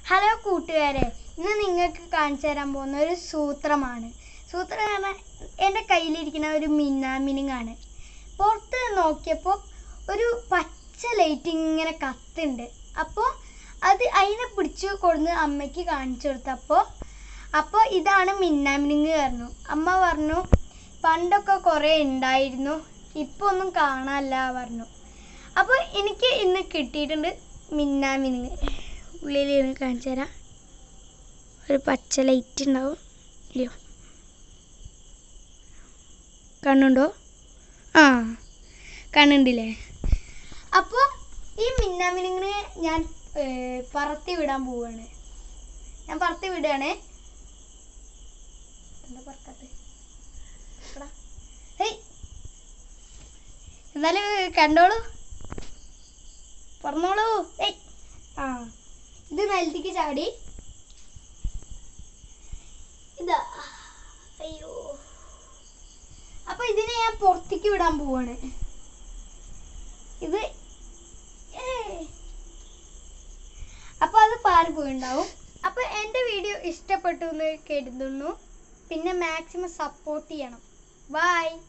Hello കൂട്ടുകാരെ ഇന്ന് നിങ്ങൾക്ക് കാണിച്ചു തരാൻ പോകുന്ന ഒരു സൂത്രമാണ് സൂത്രം എന്ന് പറഞ്ഞാൽ എൻ്റെ കയ്യിലിരിക്കുന്ന ഒരു മിന്നാമിനുങ്ങാണ് പുറത്ത് നോക്കിയപ്പോൾ ഒരു പച്ച ലൈറ്റ് ഇങ്ങനെ കത്തുണ്ട് അപ്പോൾ അത് അതിനെ പിടിച്ച് കൊടുന്ന് അമ്മയ്ക്ക് കാണിച്ചു കൊടുത്തപ്പോൾ അപ്പോൾ ഇതാണ് മിന്നാമിനുങ്ങ് പറഞ്ഞു അമ്മ പറഞ്ഞു പണ്ടൊക്കെ കുറേ ഉണ്ടായിരുന്നു ഇപ്പോൾ ഒന്നും കാണാനില്ല പറഞ്ഞു അപ്പോൾ എനിക്ക് ഇന്ന് കിട്ടിയിട്ടുണ്ട് മിന്നാമിനുങ്ങ് ഉള്ളിൽ ഇരുന്ന് കാണിച്ചു തരാം ഒരു പച്ച ലൈറ്റ് ഉണ്ടാവും ഇല്ലയോ കണ്ണുണ്ടോ ആ കണ്ണുണ്ടില്ലേ അപ്പോൾ ഈ മിന്നാമിനുങ്ങിനെ ഞാൻ ഏർ, പറത്തി വിടാൻ പോവാണ് ഞാൻ പറത്തി വിടുകയാണ് എന്താ പറക്കാത്ത ഹേയ് എന്നാലും കണ്ടോളൂ പറഞ്ഞോളൂ ഏയ് ആ ഇത് നിലത്തേക്ക് ചാടി ഇതാ അയ്യോ അപ്പൊ ഇതിനെ ഞാൻ പുറത്തേക്ക് വിടാൻ പോവാണ് ഇത് ഏയ്. അപ്പൊ അത് പാറി പോയിണ്ടാവും അപ്പൊ എന്റെ വീഡിയോ ഇഷ്ടപ്പെട്ടു എന്ന് കരുതുന്നു പിന്നെ മാക്സിമം സപ്പോർട്ട് ചെയ്യണം ബൈ